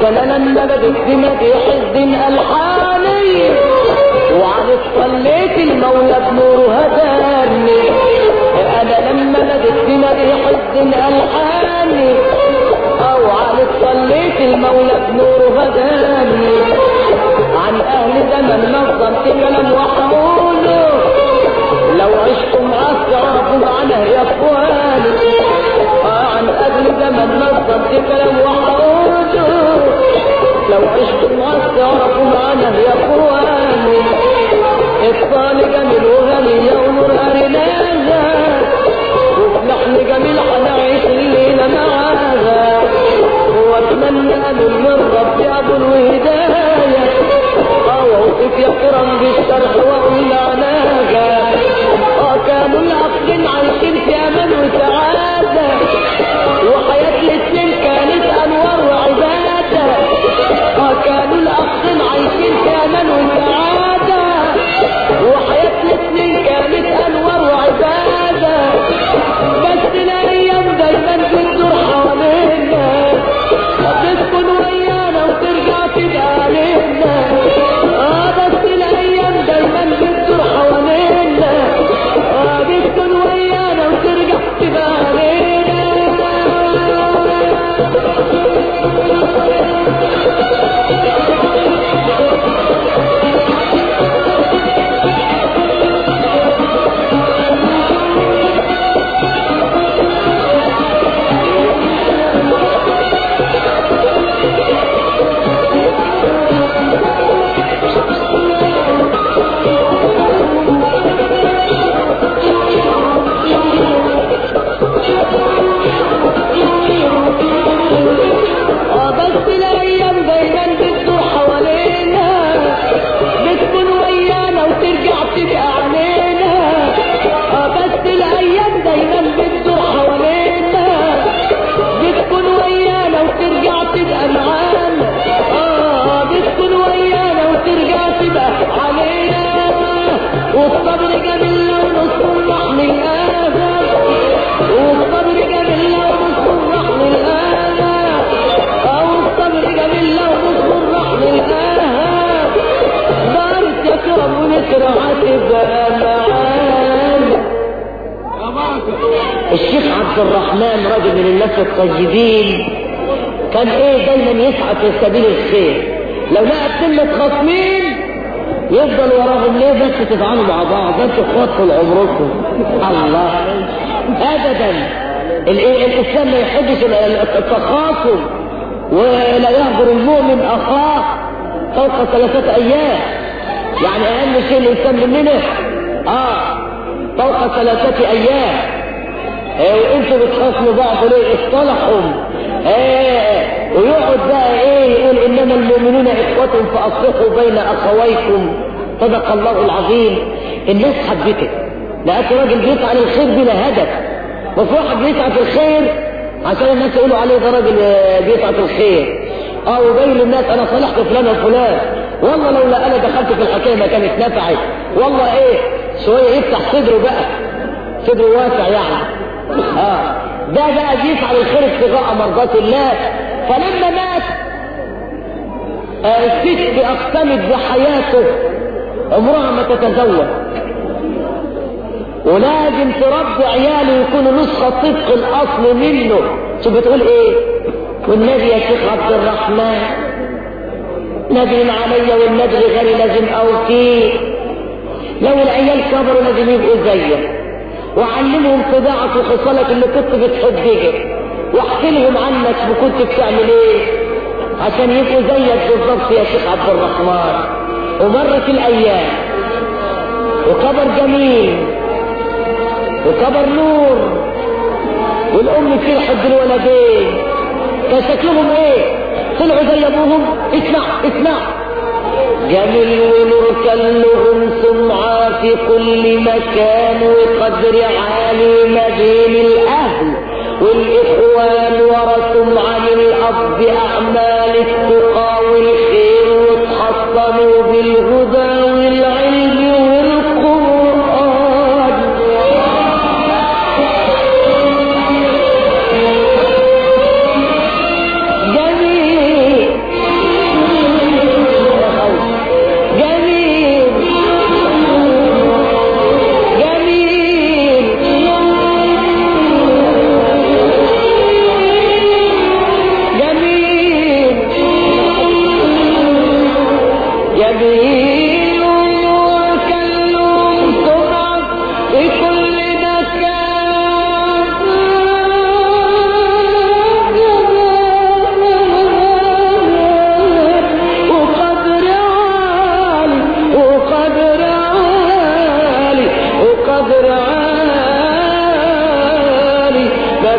انا لما بدت بمديح الدين الحاني وعن صليت المولى بنور هداني انا لما بدت بمديح الدين الحاني او عن صليت المولى بنور هداني عن اهل زمن نظمت كلام وحقوله لو عشتم اسراركم عنه يا اخواني عن اهل زمن نظمت كلام وحقوله لو عشتم اسراركم عنه يا اخواني الصالح جميل وغني ونور ارناها وفي لحن جميل حنعيش الليله معاها واتمنى من الرب ابو الهدايه اوقف يا كرم بالشرح واقول معناها اه كانوا العقل عايشين في امان وسعاده وحياه الاسلام كانت انوار وعباده اه كانوا العقل عايشين في امان وسعاده وحياه الاسلام كانت انوار وعباده بس الايام دايما بتدور حوالينا تسكن ويانا وترجع تبقى علينا اه بس الايام دايما بتدور حوالينا اه تسكن ويانا وترجع تبقى علينا اه بس الايام دايما بتدور حوالينا بتكون ويانا وترجع تبقى علينا اه بس الايام دايما بتدور حوالينا بتكون ويانا وترجع تبقى معانا اه بتكون ويانا وترجع تبقى علينا والصبر جميل لو نصلح من الآثار والصبر جميل لو نصلح من الآثار أو الصبر جميل لو نصلح من الآثار دارت يا كرم ونسرع تبقى معانا الشيخ عبد الرحمن رجل من الناس الطيبين كان ايه دايما يسعى في سبيل الخير لو لقى كلمة خصمين يفضل وراهم ليه بس تتعاملوا مع بعض انتوا اخوات طول عمركم الله ابدا ال- ال- الاسلام ما يحبش ال- ال- التخاصم ولا يهجر المؤمن اخاه فوق ثلاثة ايام يعني اهم شيء الانسان مننا اه فوق ثلاثة ايام إيه وانتوا بتخاصموا بعض ليه اصطلحوا ايه ويقعد بقى ايه يقول انما المؤمنون اخوة فاصلحوا بين اخويكم صدق الله العظيم الناس حبته لقيت راجل بيسعى للخير بلا هدف بس واحد بيسعى في الخير عشان الناس يقولوا عليه ده راجل آه، بيسعى في الخير اه وبين للناس انا صلحت فلان وفلان والله لولا انا دخلت في الحكايه ما كانت نفعت والله ايه شويه يفتح صدره بقى صدره واسع يعني اه ده بقى بيسعى للخير ابتغاء مرضات الله فلما مات آه، الست اقسمت بحياته عمرها ما تتزوج ولازم تربي عياله يكونوا نسخة طبق الأصل منه شو بتقول إيه؟ والنبي يا شيخ عبد الرحمن ندم علي والنذر غيري لازم أوفيه لو العيال كبروا لازم يبقوا زيك وعلمهم طباعك وخصالك اللي كنت بتحبها واحكي لهم عنك وكنت بتعمل ايه عشان يبقوا زيك بالضبط يا شيخ عبد الرحمن ومرت الايام وكبر جميل وكبر نور والام فرحت بالولدين كان شكلهم ايه طلعوا زي ابوهم اسمع اسمع جميل ونور كان لهم سمعة في كل مكان وقدر عالي ما بين الأهل والإخوان ورثوا عن الأب أعمال التقى والخير وتحصنوا بالهدى والعلم والقرآن جميل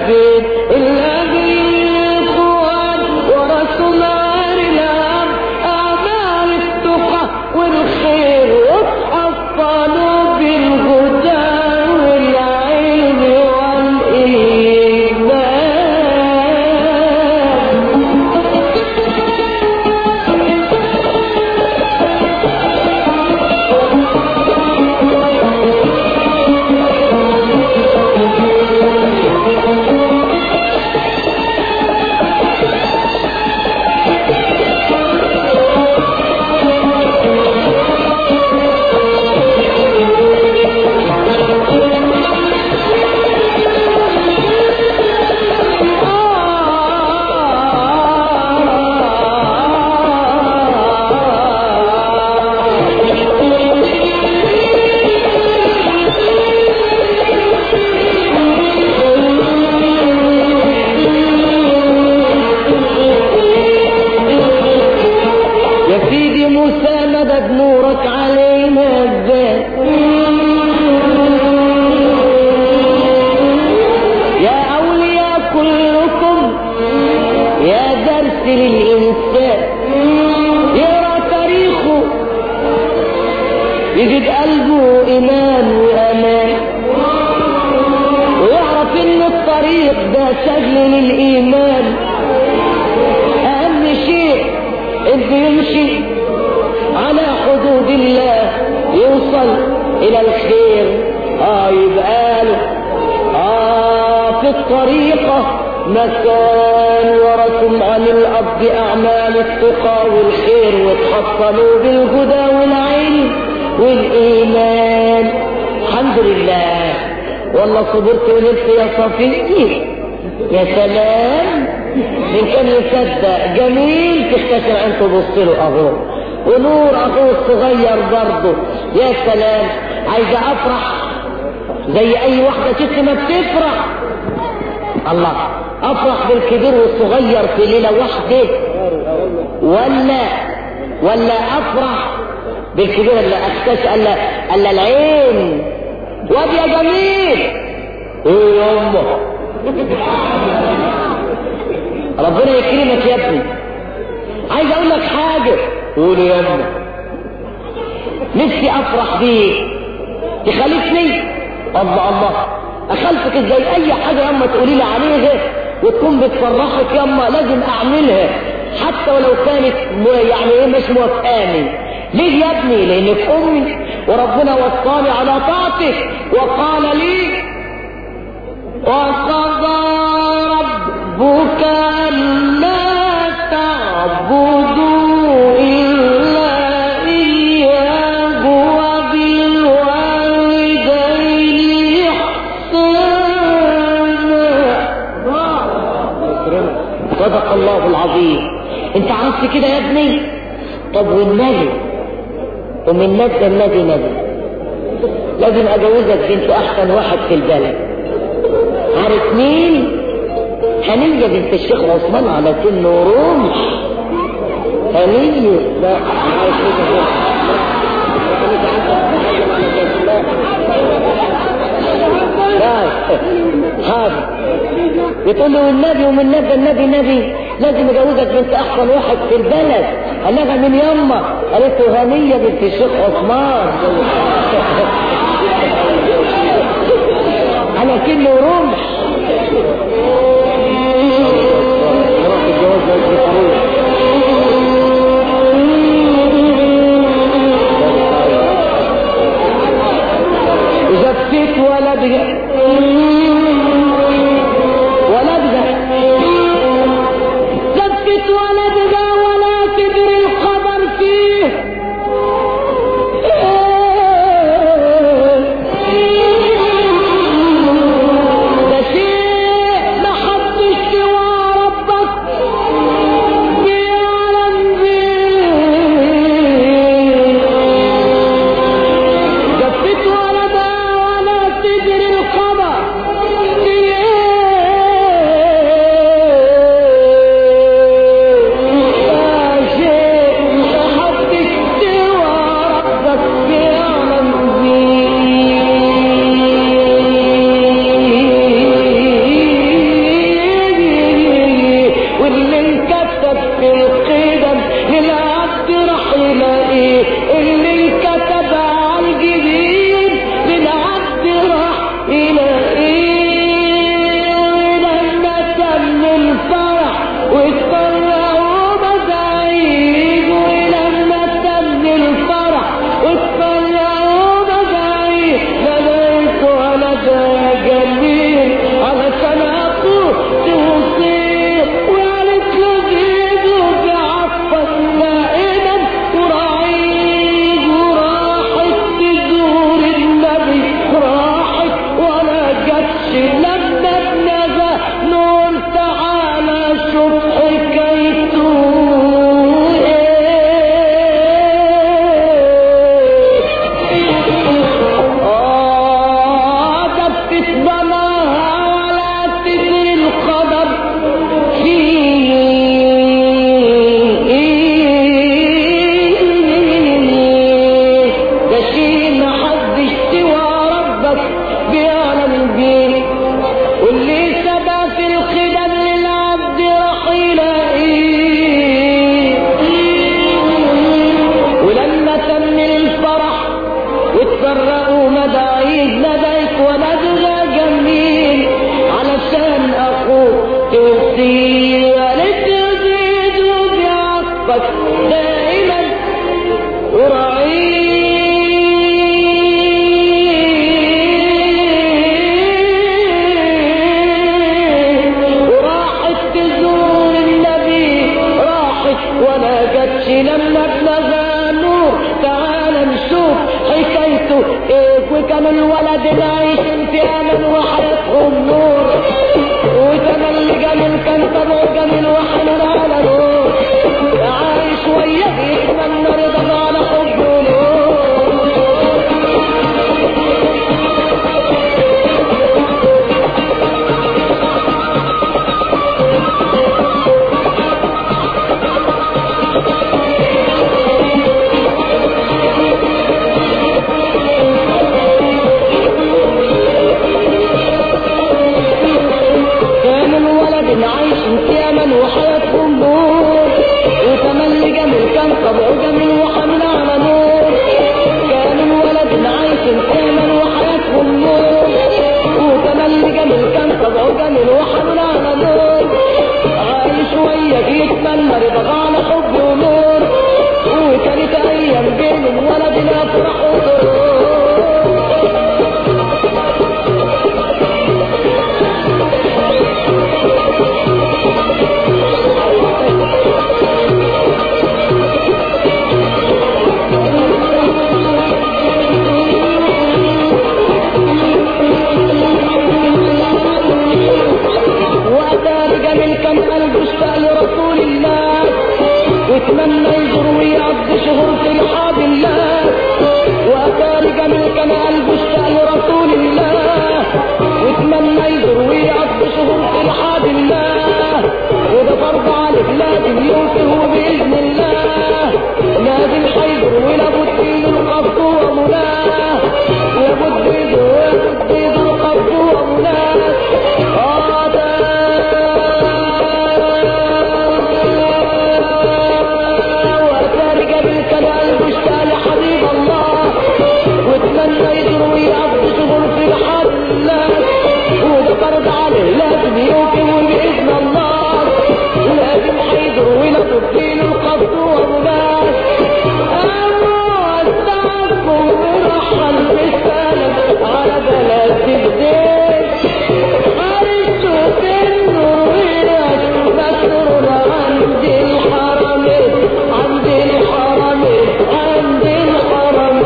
فين الذي القوان ورسول نار الأب أعمال التقى والخير وتحصلوا بالهدى والعلم والإيمان يا سيدي موسى مدد نورك علينا الزاد يا أولياء كلكم يا درس للإنسان يقرأ تاريخه يجد قلبه إيمان وأمان ويعرف إن الطريق ده سجل للإيمان أهم شيء إنه يمشي على حدود الله يوصل إلى الخير آه يبقى له آه في الطريقة مكان ورثم عن الأرض أعمال التقى والخير وتحصلوا بالهدى والعلم والإيمان الحمد لله والله صبرت ونلت يا صفي يا سلام من كان يصدق جميل تختشر عين تبص له اهو ونور اخوه الصغير برضه يا سلام عايزه افرح زي اي واحده ست ما بتفرح الله افرح بالكبير والصغير في ليله واحده ولا ولا افرح بالكبير اللي اختش الا الا العين واد يا جميل ايه يا امه ربنا يكرمك يا ابني عايز اقول لك حاجه قول يا ابني نفسي افرح بيك تخالفني الله الله اخالفك ازاي اي حاجه ياما تقولي لي عليها وتكون بتفرحك ياما لازم اعملها حتى ولو كانت م- يعني ايه مش موافقاني ليه يا ابني لانك امي وربنا وصاني على طاعتك وقال لي وقضى ربك ألا تعبدوا إلا إياه وبالوالدين إحسانا صدق الله العظيم انت عرفت كده يا ابني طب والنبي ومن ندى النبي نبي لازم اجوزك بنت احسن واحد في البلد عارف مين هنية بنت الشيخ عثمان على سن ورمح هنية لا عارف كده لا هذا يقول له والنبي ومن نبي النبي نبي لازم اجوزك بنت احسن واحد في البلد قال لها من يما قالت له هنية بنت الشيخ عثمان على كل رمح زفت ولدها ولدها زفت ولدها ولا تدري الخبر فيه ده شيء حبيبتي قالت تزيد وبيعطفك دائما وراعيه وراحت تزور النبي راحت ولا جاتش لما ابلغ نور تعال نشوف حكايته ايه وكان الولد العيش في امل وحياتهم نور وتملي جميل كان طبعه جميل وحنان على نور عايش وياه يتمنى رضا على حبه نور كان الولد عايش في امل وحياتهم نور وتملي جميل كان طبعه جميل وحمل على نور كان الولد عايش في امل وحياتهم نور وتملي جميل كان طبعه جميل وحمل على نور عايش وياك يتمنى رضا على حب ونور وكانت ايام بين الولد الافراح وسرور وأتى رجال كان قلبه اشتاق لرسول الله واتمنى يزور ويعد شهور في رحاب الله وأتى رجال كان قلبه اشتاق لرسول الله واتمنى يزور ويعد شهور في رحاب الله وده فرض عليك لازم يوفيه بإذن الله لازم حيزر ولابد يزور قبضه ومناه لابد يزور ولابد يزور قبضه ومناه وأتارك بالكلام مشتاق حبيب الله واتمنى يزور ويعبد شغل في رحاب الله وده فرض عليه لازم يوفي بإذن الله لازم حيزر ولابد دين القصد ومناه أما أستعفوا برحل رسالة على بلد الزيت عرشت النور مسرور عند الحرم عند الحرم عند الحرم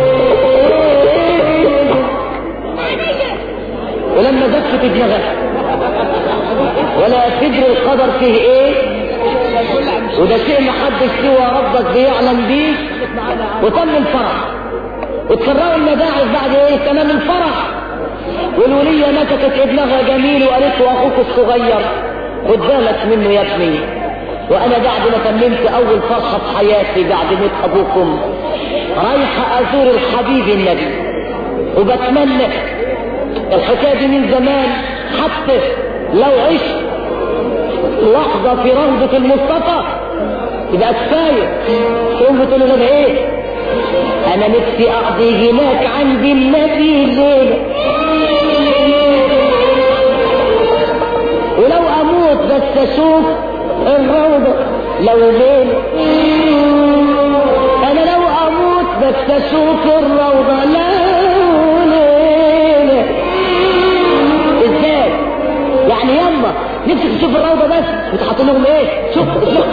ولما دفت دماغها ولا تدري القدر فيه ايه وده شيء محدش سوى ربك بيعلم بيه وتم الفرح وتفرقوا المداعس بعد ايه تمام الفرح والولية مسكت ابنها جميل وقالت له اخوك الصغير خد بالك منه يا ابني وانا بعد ما تممت اول فرحة في حياتي بعد موت ابوكم رايحة ازور الحبيب النبي وبتمنى الحكاية دي من زمان حتى لو عشت لحظة في روضة المصطفى يبقى كفاية تقوم بتقول له ايه انا نفسي اقضي هناك عند النبي الليلة ولو اموت بس اشوف الروضة لو ليلة انا لو اموت بس اشوف الروضة لو ليلة ازاي يعني يما نفسك تشوف الروضة بس وتحط لهم ايه شوف شوف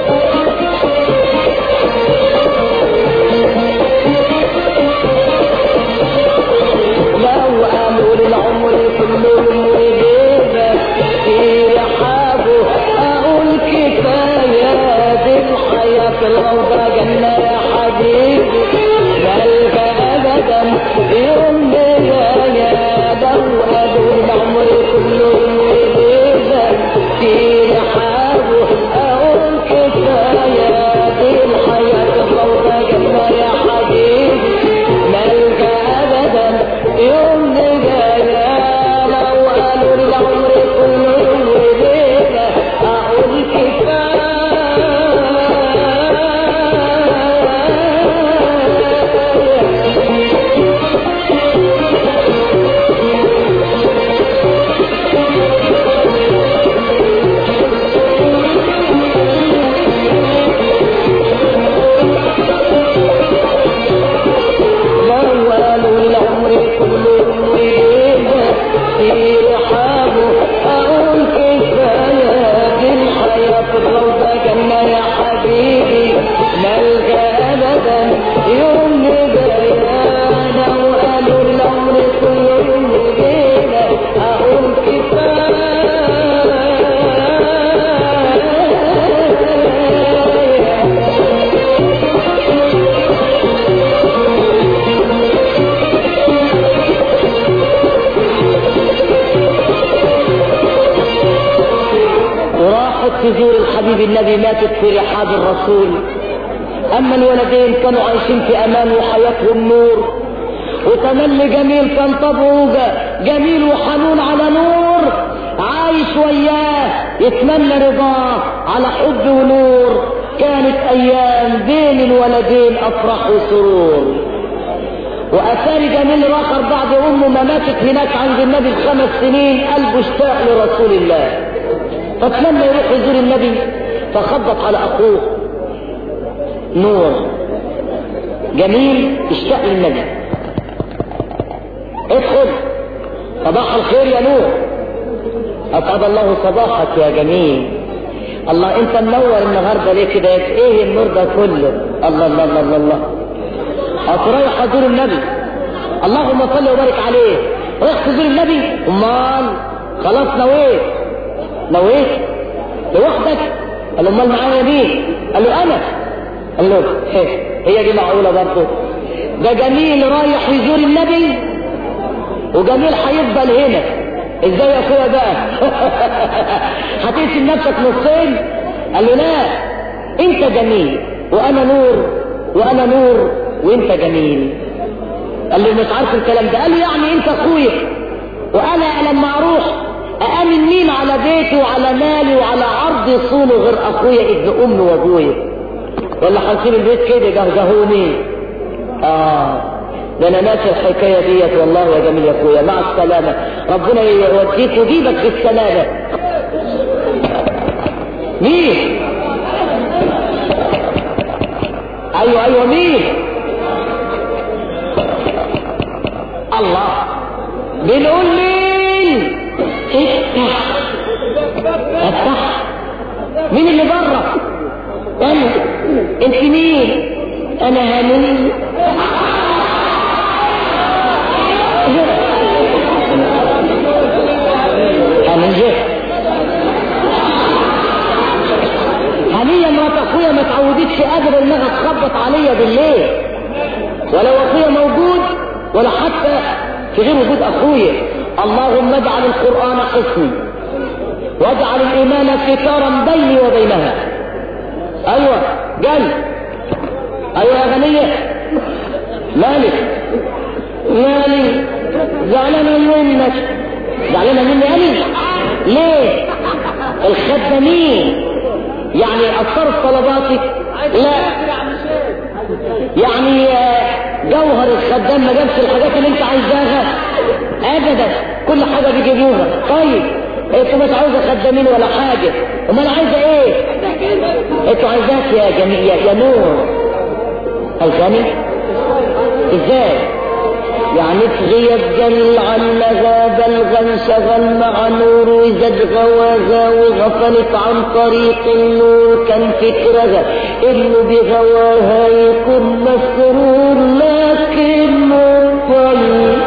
لو امول العمر كله وجيبه في رحابه اقول كفايه دي الحياه في الروضه جنه يا حبيبي مالك ابدا يوم نهايه لو امول العمر كله وجيبه في رحابه اقول كفايه دي الحياه في الروضه جنه يا حبيبي مالك ابدا يوم نجايا لو قالوا العمر كله وليلة اقول كفاية تزور الحبيب النبي ماتت في رحاب الرسول اما الولدين كانوا عايشين في امان وحياتهم نور وتملي جميل كان طبعه جميل وحنون على نور عايش وياه يتمنى رضاه على حب ونور كانت ايام بين الولدين افراح وسرور واتاري جميل الاخر بعد امه ما ماتت هناك عند النبي بخمس سنين قلبه اشتاق لرسول الله فتمنى يروح يزور النبي فخبط على اخوه نور جميل اشتاق للنبي ادخل صباح الخير يا نور اسعد الله صباحك يا جميل الله انت منور النهارده ليه كده ايه النور ده كله الله الله الله الله, الله. رايح ازور النبي اللهم صل وبارك عليه رايح تزور النبي امال خلاص نويت نويت لوحدك قال له امال معايا مين قال له انا قال له هي دي معقوله برضه ده جميل رايح يزور النبي وجميل هيفضل هنا ازاي يا اخويا بقى هتقسم نفسك نصين قال له لا انت جميل وانا نور وانا نور وانت جميل قال له مش عارف الكلام ده قال له يعني انت اخويا وانا لما اروح أأمن مين على بيتي وعلى مالي وعلى عرض يصونه غير أخويا ابن أمي وأبويا ولا هنسيب البيت كده جهجهوني آه ده أنا ناسي الحكاية ديت والله يا جميل يا أخويا مع السلامة ربنا يوديك ويجيبك بالسلامة مين؟ أيوه أيوه مين؟ الله بنقول مين؟ افتح افتح مين اللي بره انا انت مين انا هني هني هنية مرات اخويا ما تعودتش ابدا انها تخبط عليا بالليل ولو اخويا موجود ولا حتى في غير وجود اخويا اللهم اجعل القرآن حسني واجعل الإيمان ستارا بيني وبينها أيوة قال أيوة يا غنية مالك مالي زعلانة منك زعلانة مني أنا ليه الخدامين يعني أثرت طلباتك لا يعني جوهر الخدام ما جابش الحاجات اللي انت عايزاها ابدا كل حاجة بيجيبوها طيب انتوا مش عاوزة خدامين ولا حاجة امال عايزة ايه انتوا عايزاك يا جميل يا, يا نور عايزاني ازاي يعني تغيب جل عن غاب الغنشغل مع نور وزد غواها وغفلت عن طريق النور كان فكرها انه بغواها يكون مسرور لكنه طيب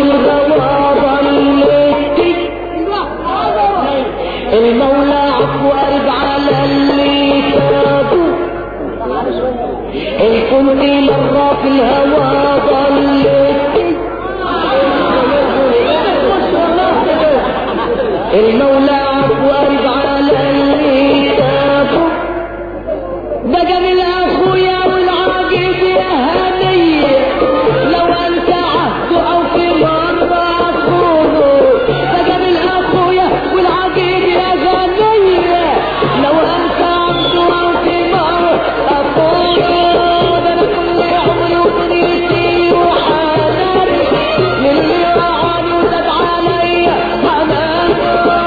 الهوى ضليتي المولى عفو قرب على اللي تابوا إن كنت مرة في الهوى ضليتي المولى عفو قرب على اللي تابوا بقى من اخويا والعاقب يا هنية لو انت عهد او في مرة اخونه بقى من اخويا والعاقب يا غنية لو انت عهد او في مرة اخونه ده انا كل عمري ودنيتي وحناني للي رعاني وزاد عليا حنان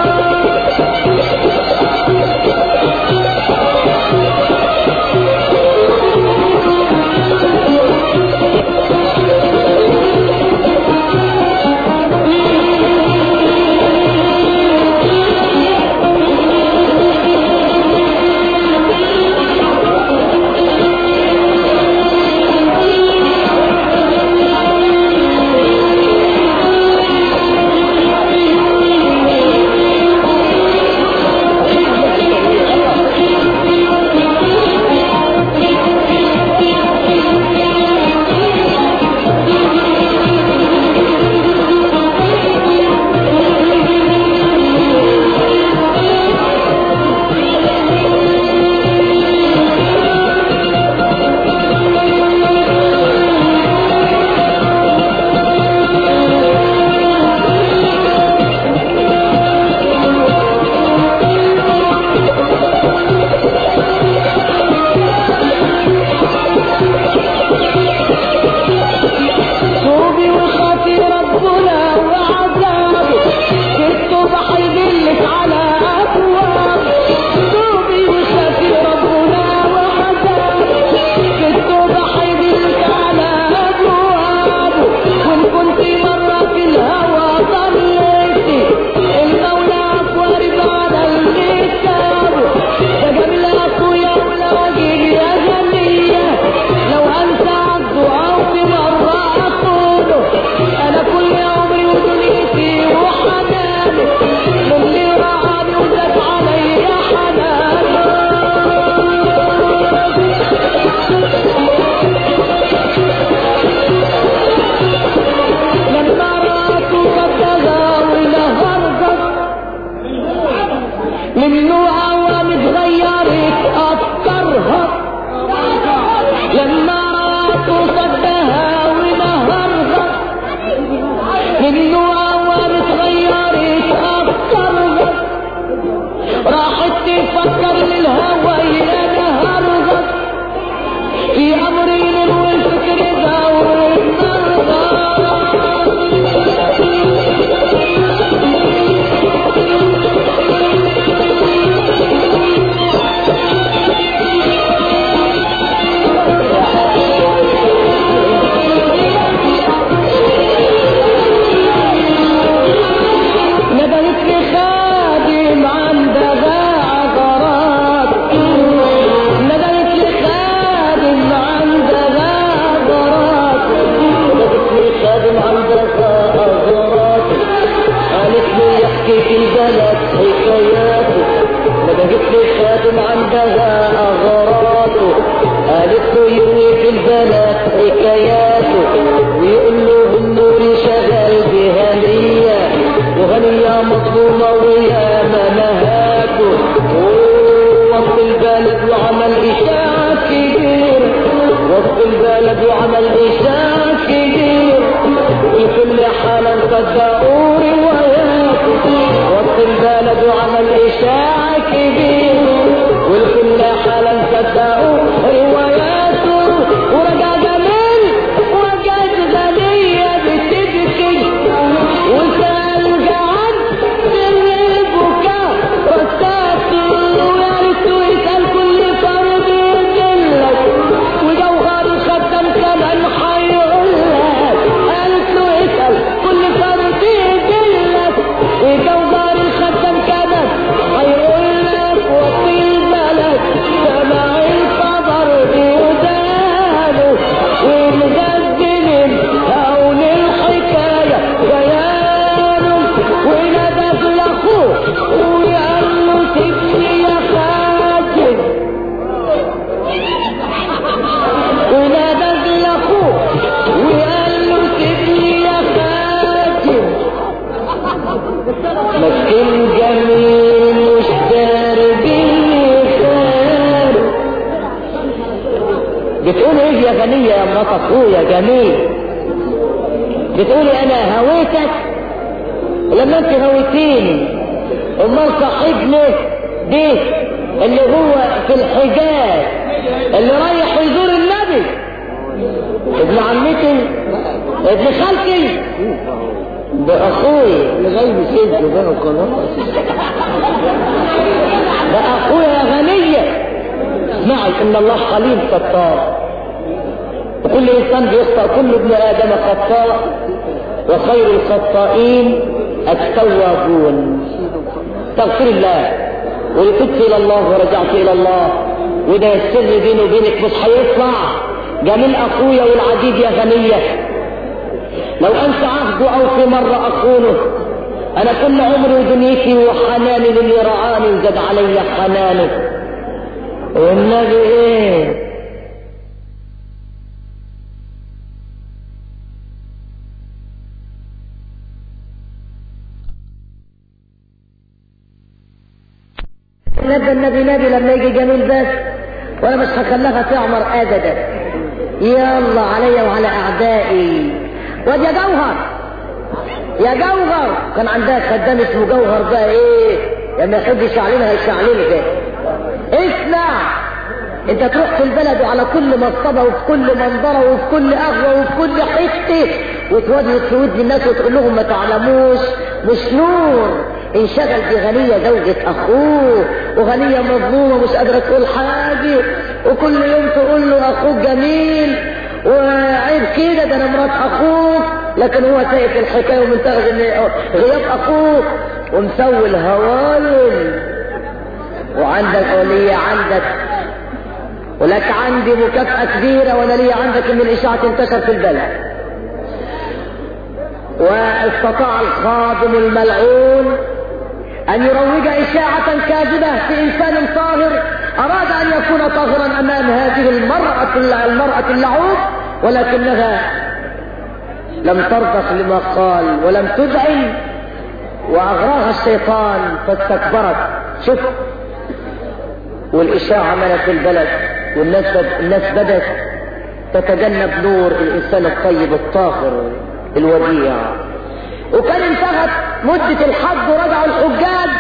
توبي وخافي ربنا وعذابه كنت بحيدلك على أبواب توبي وخافي ربنا وعذابه كنت بحيدلك على أبوابه وإن كنت مرة في الهوى ضليتي المولى أكبر على الكتاب ده جميل أخويا ولاجل يا جمية لو أنت عبد أو في مرة أقوله أنا كل عمري ودنيتي وحناني للي رعاني وزاد علي حنان لما رأت قدها ولهرجت منه عوام اتغيرت أفكارها لما رأت صدها ونهرها منه عوام اتغيرت أفكارها راحت تفكر للهوى يا نهرها في أمرين والفكر دور النهار ندلت لي خادم عندها عذرات ندلت لي خادم عندها عذرات ندلت لي خادم عندها عذرات قالت لي يحكي في البلد حكاياته ندلت لي خادم عندها أغراضه قالت له يروي في البلد حكاياته ويقول له النور شغال بهنية وهنية مظلومة ويا منهاته وسط البلد وعمل إشاعة كبير وسط البلد وعمل إشاعة كبير لكل حالة صدقوا رواياته وسط البلد وعمل إشاعة كبير ولكل حالة صدقوا رواياته ورجع جميل وجد غنية بتبكي وسأل جعان سر البكاء رساته ويا ريته يسأل كل فرد يدلك وجوهر الختم كمان هيقولك قالت له اسأل كل فرد يدلك وجوهر الختم كمان هيقولك بتقولي ايه يا غنية يا مرات اخويا جميل بتقولي انا هويتك لما انت هويتيني امال صاحبنا ده اللي هو في الحجاز اللي رايح يزور النبي ابن عمتي ابن خالتي ده اخوي اللي جاي بسجن ده خلاص ده اخويا يا غنية اسمعي ان الله حليم ستار وكل انسان بيخطأ كل ابن ادم خطاء وخير الخطائين التوابون استغفر الله ولتبت الى الله ورجعت الى الله وده السر بيني وبينك مش هيطلع جميل اخويا والعديد يا غنية لو انت عهده او في مرة اخونه انا كل عمري ودنيتي وحناني للي رعاني وزاد علي حنانه والنبي ايه نبى النبي نبي لما يجي جميل بس وانا مش هخليها تعمر ابدا يلا عليا وعلى اعدائي واد يا جوهر يا جوهر كان عندها خدام اسمه جوهر بقى ايه لما يحب يشعللها يشعللها اسمع انت تروح في البلد وعلى كل مصطبة وفي كل منظرة وفي كل قهوة وفي كل حتة وتودي في ودن الناس وتقول لهم ما تعلموش مش نور انشغل بغنية زوجة اخوه وغنية مظلومة مش قادرة تقول حاجة وكل يوم تقول له اخوك جميل وعيب كده ده انا مرات اخوك لكن هو سايق الحكاية ومنتهز ان غياب اخوك ومسوي الهوايل وعندك ولية عندك ولك عندي مكافأة كبيرة وانا لي عندك ان الاشاعة تنتشر في البلد واستطاع الخادم الملعون ان يروج اشاعة كاذبة في انسان طاهر اراد ان يكون طاهرا امام هذه المرأة المرأة اللعوب ولكنها لم ترضخ لما قال ولم تذعن واغراها الشيطان فاستكبرت شوف والاشاعة ملت في البلد والناس الناس بدت تتجنب نور الانسان الطيب الطاهر الوديع وكان انتهت مدة الحج ورجعوا الحجاج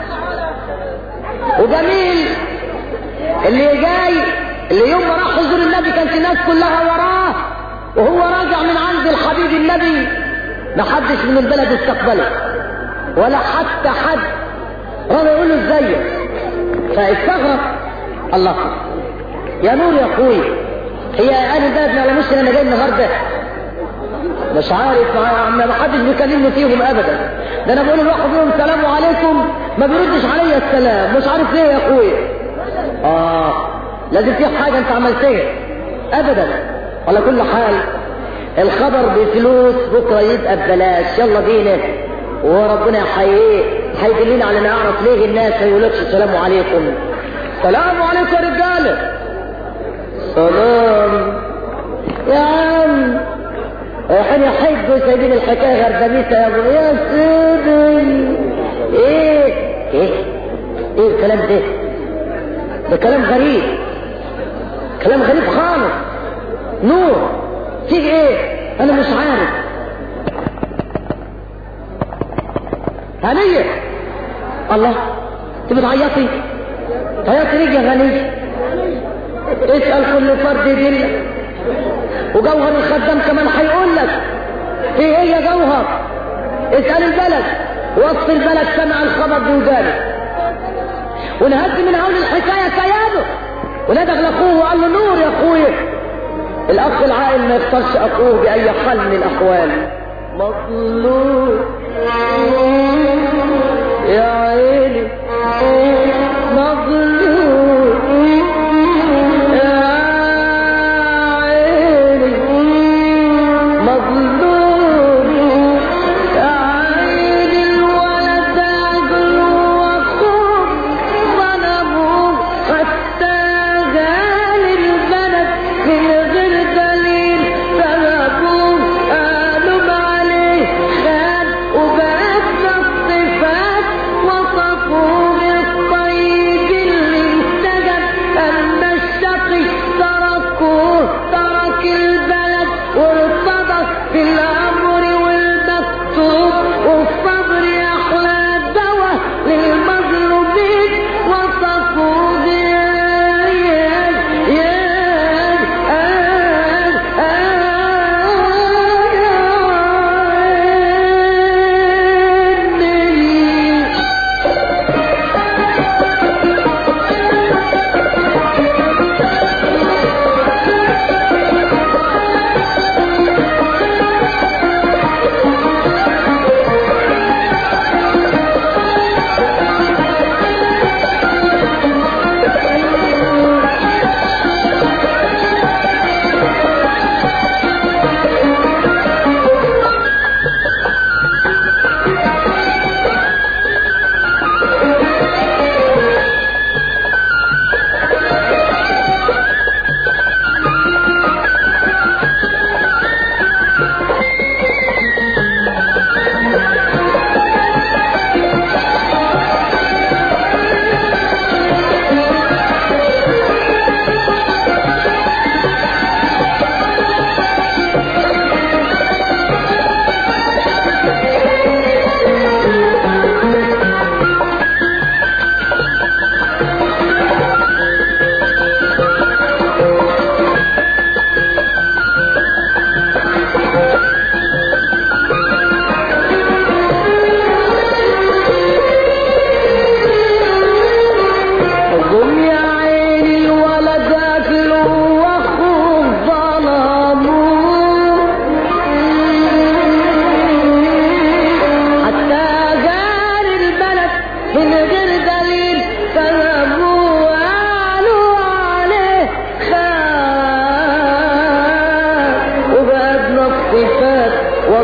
وجميل اللي جاي اللي يوم ما راح يزور النبي كانت الناس كلها وراه وهو راجع من عند الحبيب النبي ما حدش من البلد استقبله ولا حتى حد رضى يقول له ازيك فاستغرب الله يا نور يا اخوي هي اهل البلد ما يعلموش ان انا جاي النهارده مش عارف ما حدش بيكلمني فيهم ابدا ده انا بقول لواحد منهم السلام عليكم ما بيردش عليا السلام مش عارف ليه يا اخويا اه لازم في حاجه انت عملتها ابدا على كل حال الخبر بفلوس بكره يبقى ببلاش يلا بينا وربنا يحييه هيدلنا على نعرف ليه الناس ما يقولكش السلام عليكم السلام عليكم يا رجاله سلام يا عم رايحين يحجوا سايبين الحكايه غربانيته يا ابو يا سيدي ايه ايه ايه الكلام ده ده كلام غريب كلام غريب خالص نور تيجي ايه انا مش عارف هنية الله انت بتعيطي تعيطي ليه يا غني اسأل كل فرد يدلك وجوهر الخدام كمان هيقول لك ايه هي جوهر اسأل البلد وسط البلد سمع الخبر بودانه ونهز من هول الحكاية كيانه وندغ لاخوه وقال له نور يا اخويا الاخ العاقل ما يختارش اخوه باي حال من الاحوال مظلوم يا عيني مظلوم يا عيني مظلوم يا عيني الولد عقل وقوم ظلموه حتى جال البلد من غير دليل سببوه قالوا عليه خان وبقى الصفات وصفوه بالطيب اللي انسجن اما الشقي تركوه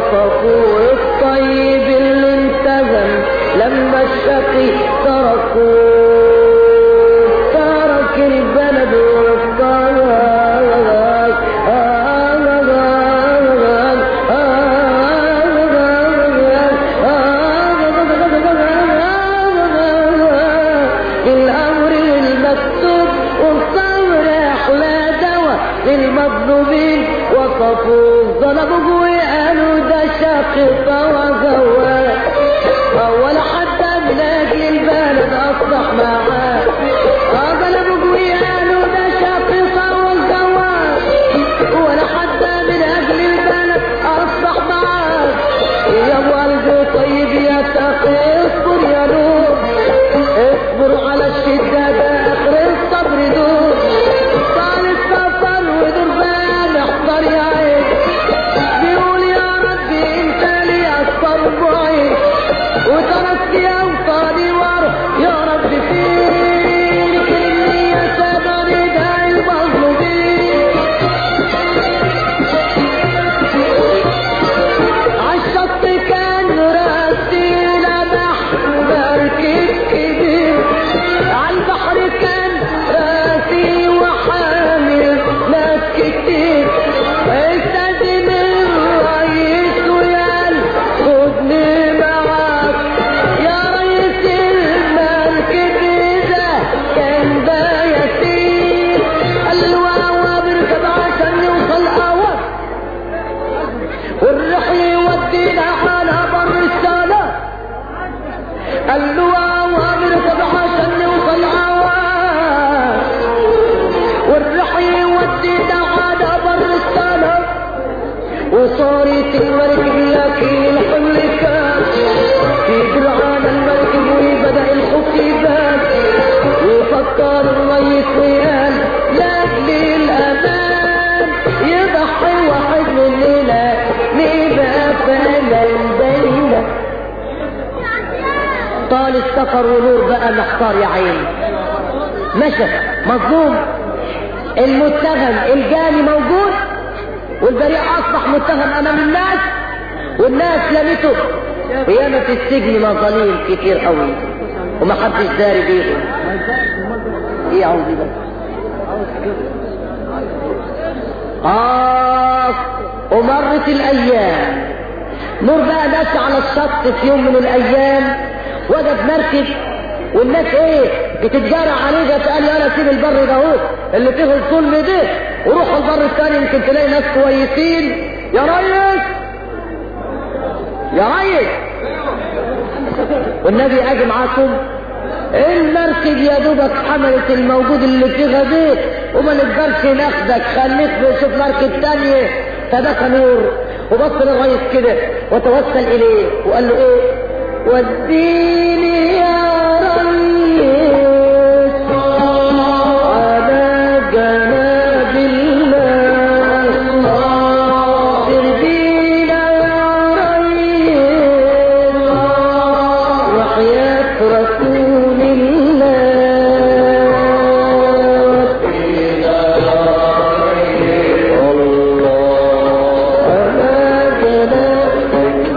وصفوه الطيب اللي انتزم لما الشقي تركوه ترك البلد الأمر المكتوب والصبر أحلى دواء للمظلومين وصفوه ظلموا وقالوا ده شقي وزواج أول حتى من أجل البلد أصبح معاه ظلموا وقالوا ده شقي وزواج ولا حتى من أجل البلد أصبح معاه يا أبو قلبي طيب يا تقي اصبر يا نور اصبر على الشدة ده اخر الصبر دور طال السفر ودور بان احضر يا عين بيقول يا ربي انت لي اصبر بعيد وتركت يا وطالي ورا يا رب فين كلمني يا سبري ده المظلومين عالشط كان راسينا بحر مركب كبير عالبحر كان راسي وحامل ناس كتير استاذن الرئيس ويال خدني معاك يا ريس المركب ده كان ده يسير قال له واوا بركب عشان يوصل اوام والرحل يودينا على بر السلام قال له وامرك عشان نوصل عوام والرحل يودينا على بر السلام وصارت المركب لكن الحمل كان في درعان المركب وبدا الخوف يبان وفكر الريس ويان لاجل الامان يضحي واحد مننا نبقى فانا البينة طال السفر ونور بقى محتار يا عيني مشى مظلوم المتهم الجاني موجود والبريء اصبح متهم امام الناس والناس لمته وياما في السجن مظالم كتير قوي ومحدش داري بيهم ايه عاوز ايه بس آه ومرت الأيام نور بقى ماشي على الشط في يوم من الأيام وجد مركب والناس ايه بتتجارى عليه جت قال يلا سيب البر ده اهو اللي فيه الظلم ده وروح البر الثاني يمكن تلاقي ناس كويسين يا ريس يا ريس والنبي اجي معاكم المركب يا دوبك حملت الموجود اللي فيها ده وما نقدرش ناخدك خليك نشوف مركب تانية فبكى نور وبص للريس كده وتوسل اليه وقال له ايه وديني يا ريس على جناب الله تربينا يا ريس وحياة رسول الله على جناب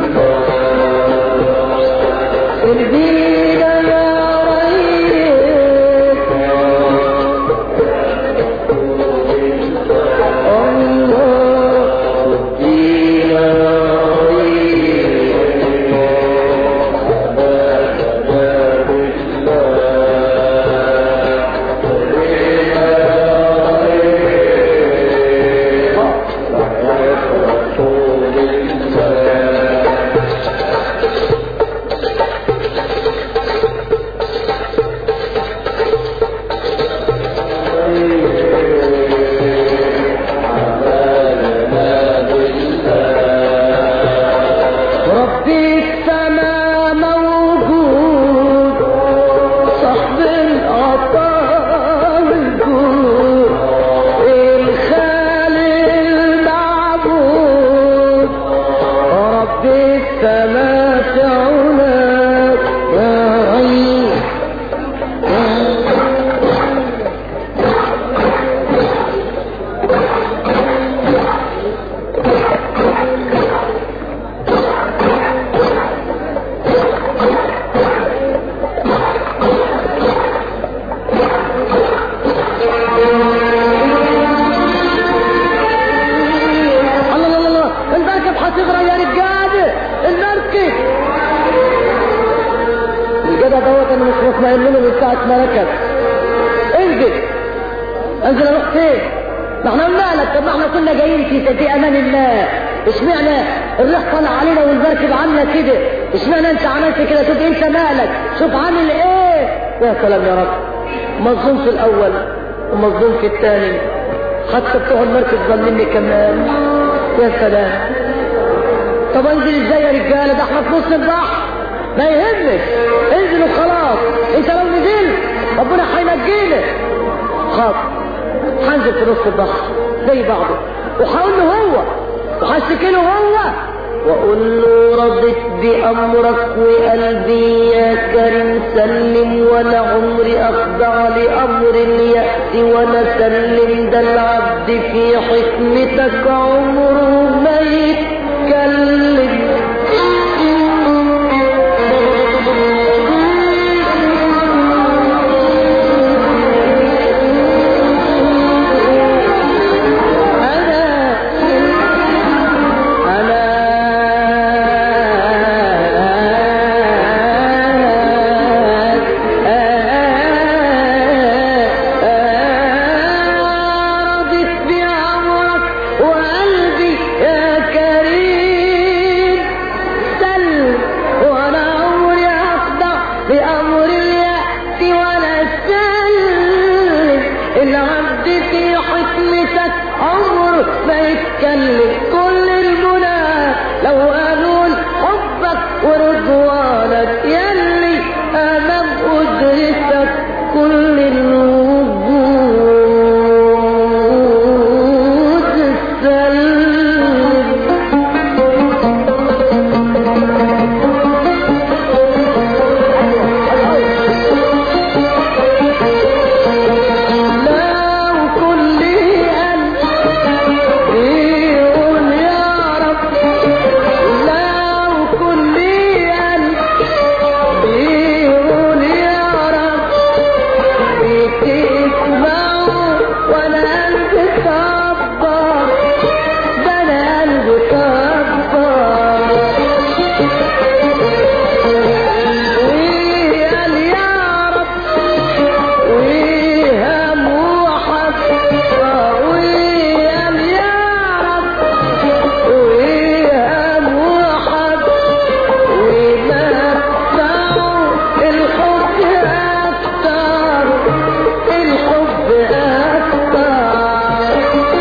تربينا يا ريس الله دينا ريس الجدع دوت انا مش مطمئن له من ساعه ما ركب انزل انزل اروح فين؟ ما احنا قلنا لك طب ما احنا كنا جايين في في امان الله اشمعنى الريح طالع علينا والمركب عامله كده اشمعنى انت عملت كده شوف انت مالك شوف عامل ايه يا سلام يا رب مظلوم في الاول ومظلوم في الثاني حتى بتوع المركب ظلمني كمان يا سلام طب انزل ازاي يا رجاله ده احنا في نص البحر ما يهمش انزل وخلاص انت لو نزلت ربنا هينجينا خاف هنزل في نص البحر زي بعضه وهقول له هو وهشتكي له هو واقول له رضيت بامرك وقلبي يا كريم سلم ولا عمري اخضع لامر الياس ولا سلم ده العبد في حكمتك عمره ما يتكلم أنا أنا رضيت بأمرك وقلبي يا كريم سل وأنا عمري أخضع لأمر اليأس ولا سلم العبد في حكمتك عمره ما يتكلم كل المنى لو قالوا حبك ورضوانك يلي امام قدرتك كل الوجود سلم لو كل قلب يقول يا رب لو كل قلب يقول يا رب بتسمعوا وانا قلبي كبر ده انا قلبي كبر وقال يا رب وهم وحب وقال يا رب وهم وحب ومتعوا الحب أكتر الحب أكتر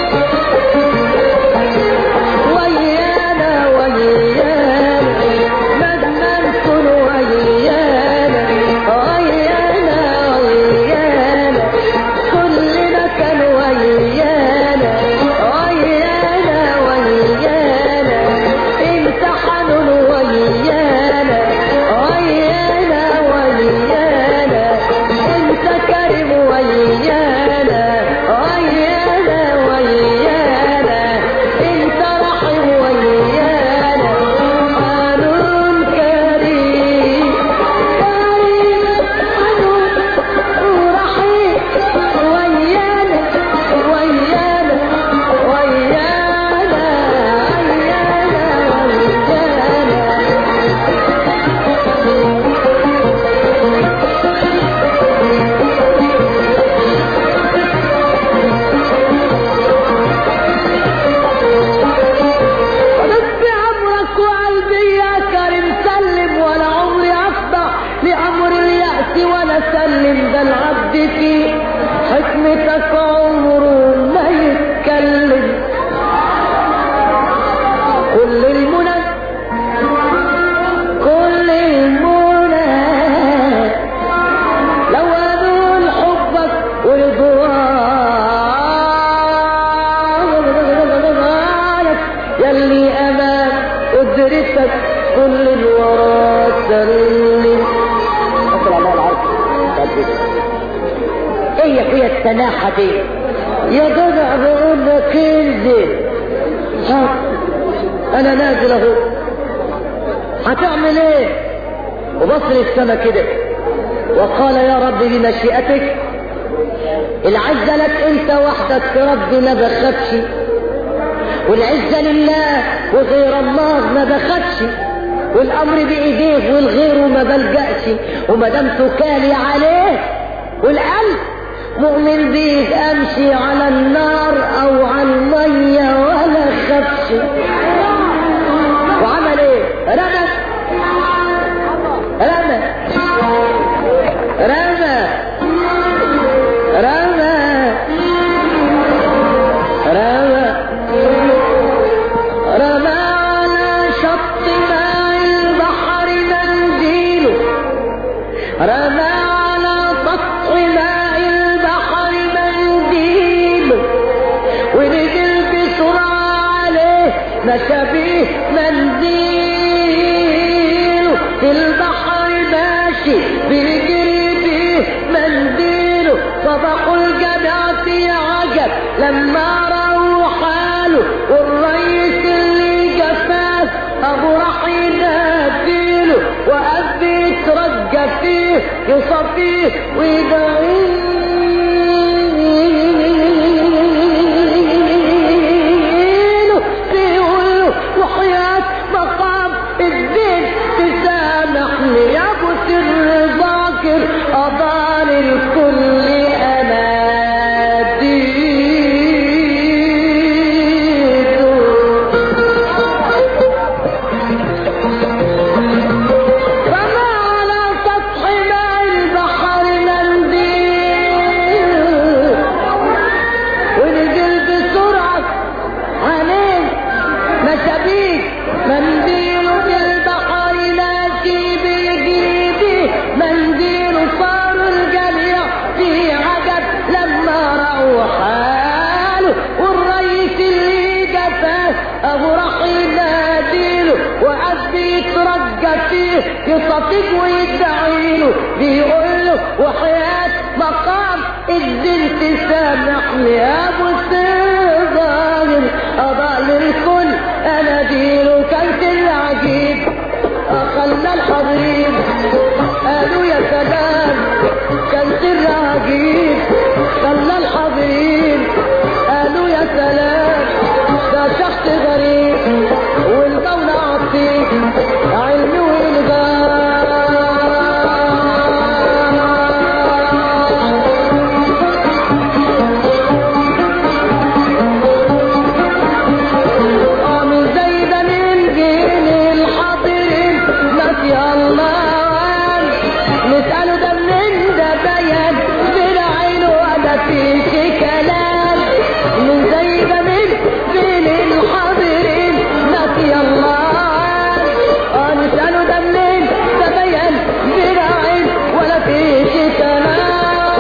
ويانا ويانا مهما نكون ويانا ويانا ويانا كلنا كان ويانا ويانا ويانا انت حنون ويانا ويانا ويانا انت كريم ويانا ويانا ويانا انت رحيم ويانا قانون كريم كريم قانون ورحيم ويانا ويانا ويانا ويانا ويانا رب عمرك وقلبي يا كريم سلم ولا عمري أخضع لأمر اليأس ولا سلم ده العبد في حكمتك عمره ما يتكلم كل المنى كل المنى لو أنول حبك ورضوانك يلي أمام قدرتك كل الورى سلم أسأل الله العظيم ايه يا اخويا السماحة دي يا جدع بقول لك انزل ها انا نازل اهو هتعمل ايه وبص للسما كده وقال يا رب بمشيئتك العزة لك انت وحدك يا رب ما بخافش والعزة لله وغير الله ما بخافش والامر بايديه والغير ما بلجأش وما دام تكالي عليه والقلب مؤمن بيه امشي على النار او على الميه ولا خفش وعمل ايه رمى رمى رمى رمى رمى رمى على شط ماء البحر منزيله رمى على سطح ماء البحر منزيله ونزل بسرعة عليه مشى بيه منزيله في البحر ماشي بيجري بيه منزيله صباحوا الجدع في عجب لما رأوا حاله والرئيس اللي جفاه ابو راح يناديله وقف يترجى فيه يصفيه ويدعيله بيقوله وحياة مقام الدين تسامحني يا ابو سر ذاكر اضال الكل رمى على سطح ماء البحر منديل ونزل بسرعة عليه مشابيك منديل في البحر ماشي بيجري بيه منديل صار الجميع في عجب لما رأوا حاله والرئيس اللي جفاه ابو راح يناديله وقف بيترجى فيه يصفيك ويدعيله بيقول له وحياة مقام الدين تسامحني يا ابو الظاهر اضل الكل اناديله كانت العجيب خلى الحضرين قالوا يا سلام كان سر عجيب خلى الحاضرين قالوا يا سلام ده شخص غريب والقول عطيك علم والغار من زي ده من جيل الحاضرين ما في الله نسأله ده منين ده بيان بالعين ولا فيش كلام من زي ده من جيل الحاضرين ما في الله اه نسأله ده منين ده بيان بالعين ولا فيش كلام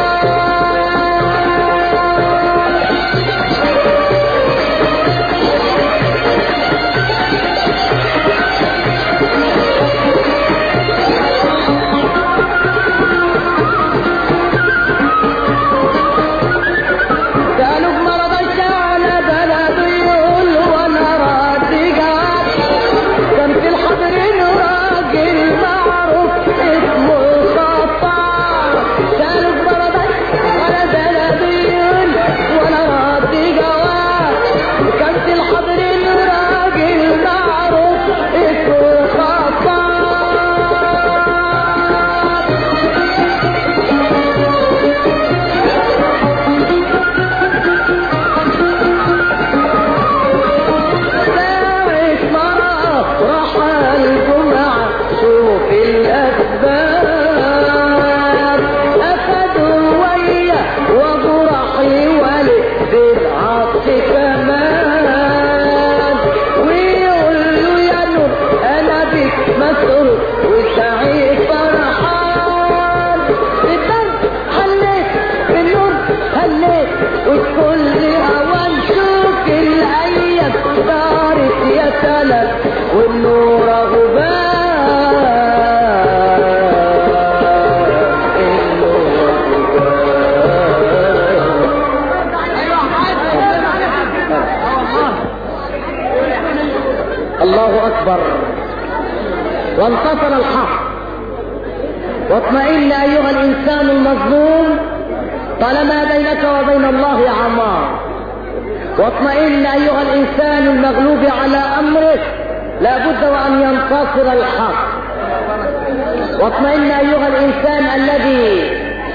قالوا بمرض الشعلة بلد يقول وانا راضي قاعد كان في الحضرين راجل معروف اسمه صفار قالوا بمرض الشعلة بلد يقول وانا راضي قاعد كان في الحضرين راجل معروف اسمه صفار ساعة مرة راح الجمعة شوف الأسباب أخدوا ويا وأبو راح يولي بالعطف كمان ويقول له يا نور أنا بك مسرور وسعيد فرحان بالدرب حليت بالنور هليت وكل أوان شوف الأيام دارت يا سلام والنور غبار النور غبار الله أكبر وانتصر الحق واطمئن أيها الإنسان المظلوم طالما بينك وبين الله عمار واطمئن أيها الإنسان المغلوب على أمره لابد وأن ينتصر الحق واطمئن أيها الإنسان الذي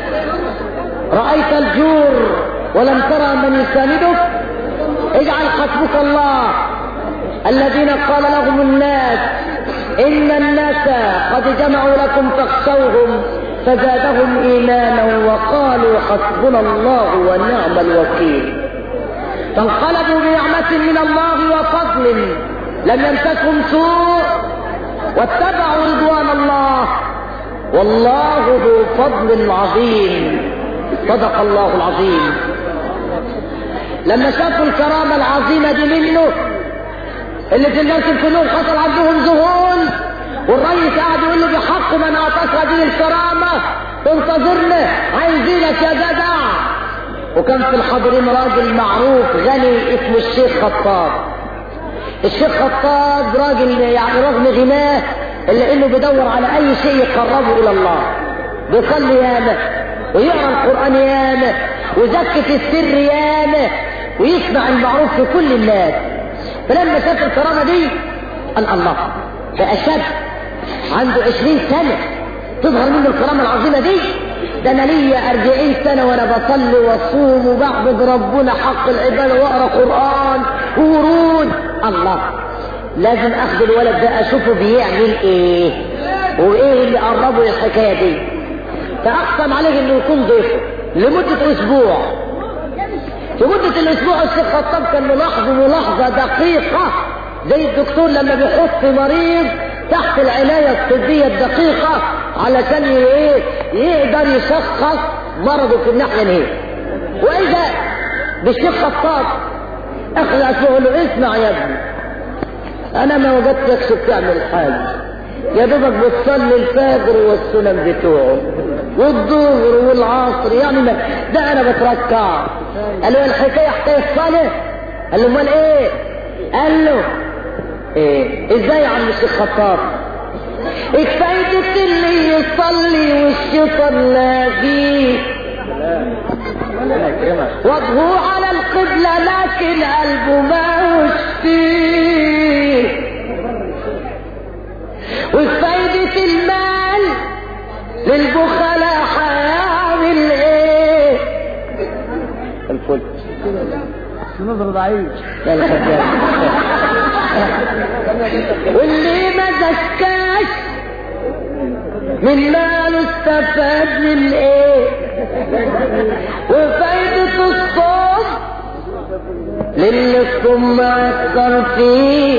رأيت الجور ولم ترى من يساندك اجعل حسبك الله الذين قال لهم الناس إن الناس قد جمعوا لكم فاخشوهم فزادهم إيمانا وقالوا حسبنا الله ونعم الوكيل فانقلبوا بنعمة من الله وفضل لم يمسسهم سوء واتبعوا رضوان الله والله ذو فضل عظيم صدق الله العظيم لما شافوا الكرامة العظيمة دي منه اللي في الناس كلهم حصل عندهم ذهول والرئيس قاعد يقول له بحق من اعطاك هذه الكرامة انتظرنا عايزينك يا جدع وكان في الحاضرين راجل معروف غني اسمه الشيخ خطاب الشيخ خطاب راجل يعني رغم غناه الا انه بيدور على اي شيء يقربه الى الله بيصلي ياما ويقرا القران ياما وزكة السر ياما ويسمع المعروف في كل الناس فلما شاف الكرامه دي قال الله ده اشد عنده عشرين سنه تظهر منه الكرامه العظيمه دي ده انا ليا أربعين سنة وانا بصلي واصوم وبعبد ربنا حق العبادة واقرا قرآن وورود الله لازم اخد الولد ده اشوفه بيعمل ايه وايه اللي قربه للحكاية دي فاقسم عليه انه يكون ضيفه لمدة اسبوع في مدة الاسبوع الشيخ خطاب كان ملاحظ ملاحظة دقيقة زي الدكتور لما بيحط مريض تحت العناية الطبية الدقيقة علشان ايه يقدر يشخص مرضه في الناحية الايه واذا بالشيخ خطاب اخذ اسمه له اسمع يا ابني انا ما وجدتكش بتعمل حاجة يا دوبك بتصلي الفجر والسنن بتوعه والظهر والعصر يعني ما ده انا بتركع قال له الحكايه حكايه الصلاه قال له امال ايه قال له ايه ازاي يا عم الشيخ خطاب فايدة اللي يصلي والشيطان لاقيه وجهه على القبلة لكن قلبه ما فيه وفايدة المال للبخلاء هيعمل ايه الفل نظر ضعيف لا لا خدام. واللي ما زكاش من ماله استفاد من ايه وفايدة الصوم للي الصوم ما يكثر فيه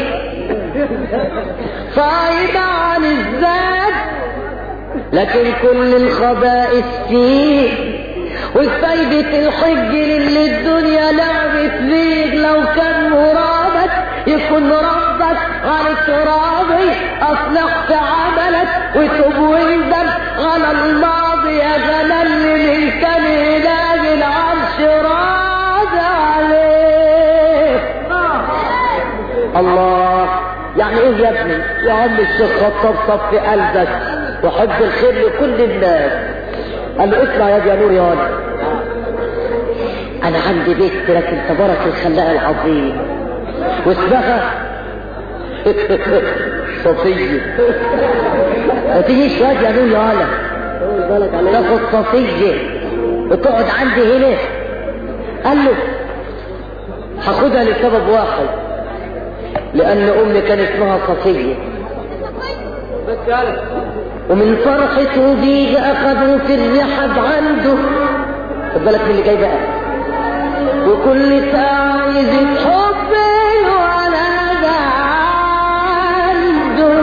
فايدة عن الذات لكن كل الخبائث فيه وفايدة الحج للي الدنيا لعبت بيك لو كان مرادك يكون ربك على ترابي اصلحت عملك وتوب وندم على الماضي يا جلال من كان اله العرش راضي عليك الله يعني ايه يا ابني يا عم الشيخ خطاب صف قلبك وحب الخير لكل الناس قال له اسمع يا يا نور يا ولد انا عندي بيت لكن تبارك الخلاق العظيم واسمها صفية ما تجيش واد يا نور يا ولد تاخد صفية وتقعد عندي هنا قال له هاخدها لسبب واحد لان امي كان اسمها صفية ومن فرحته بيجي اخذوا في الرحب عنده خد بالك من اللي جاي بقى وكل ساعة يزيد حبي وانا ده عنده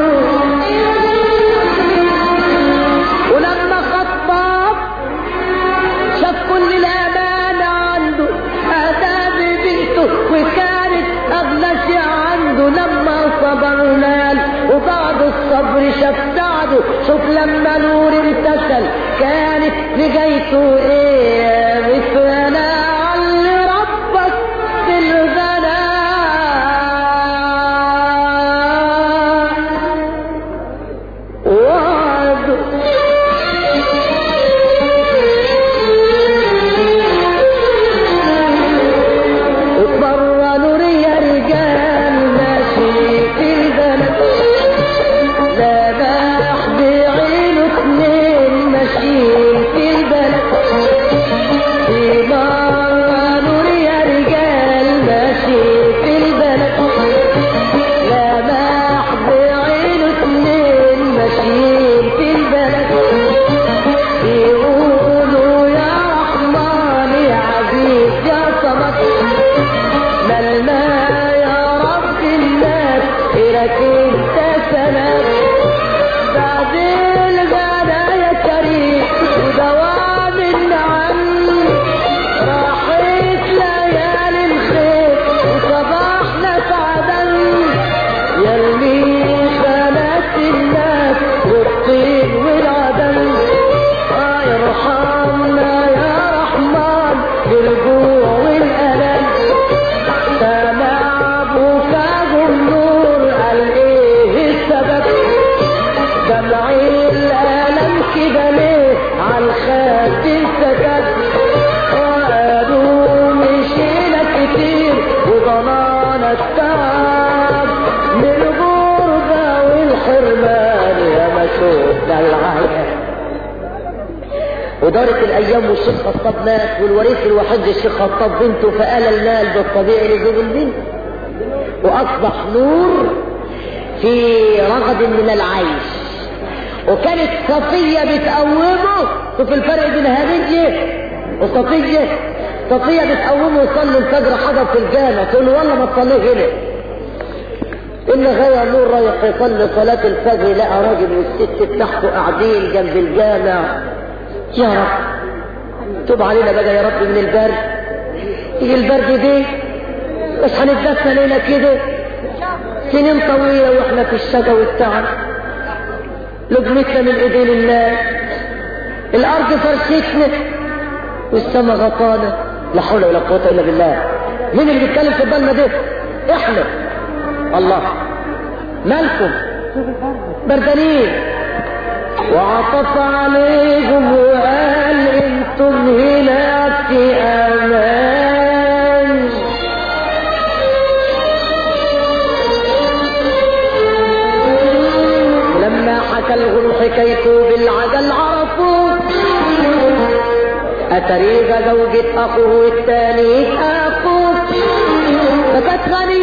ولما خطاب شاف كل الأمانة عنده أتى ببيته وكانت أغلى شيء عنده لما صبر نال وبعد الصبر شاف سعده شوف لما نور امتثل كانت نجايته ايه مثلنا علي ربك بالغناء وعده اتمرنوا ريا رجال ماشي في البلد لك انت سلام بعد الغدا يا كريم ودوام النعم راحت ليالي الخير وصباحنا سعدا يرمي خانات الناس والطين والعدم آه يرحمنا يا رحمن بالجوع والألم سمع بكاء النور قال ايه السبب دمع الألم كده ليه عالخد انسكت وقالوا مشينا كتير وضنانا التعب من الغربة والحرمان يا ما شفنا العذاب ودارت الايام والشيخ خطاب مات والوريث الوحيد الشيخ خطاب بنته فقال المال بالطبيعي لزوج البنت واصبح نور في رغد من العيش وكانت صفية بتقومه شوف الفرق بين هدية وصفية صفية بتقومه يصلي الفجر حضر في الجامع تقول له والله ما تصليه هنا إن غير نور رايح يصلي صلاة الفجر لقى راجل والست بتاعته قاعدين جنب الجامع يا رب تب علينا بقى يا رب من البرد يجي البرد دي مش هنتدفى ليلة كده سنين طويلة واحنا في الشقا والتعب لقمتنا من ايدين الله الارض فرشتنا والسما غطانا لا حول ولا قوة الا بالله مين اللي بيتكلم في الضلمة دي احنا الله مالكم بردانين وعطف عليهم وقال انتم هنا في امان لما حكى لهم حكايته بالعجل عرفوا أتريغ زوجة أخوه الثاني أخوه فكانت غنية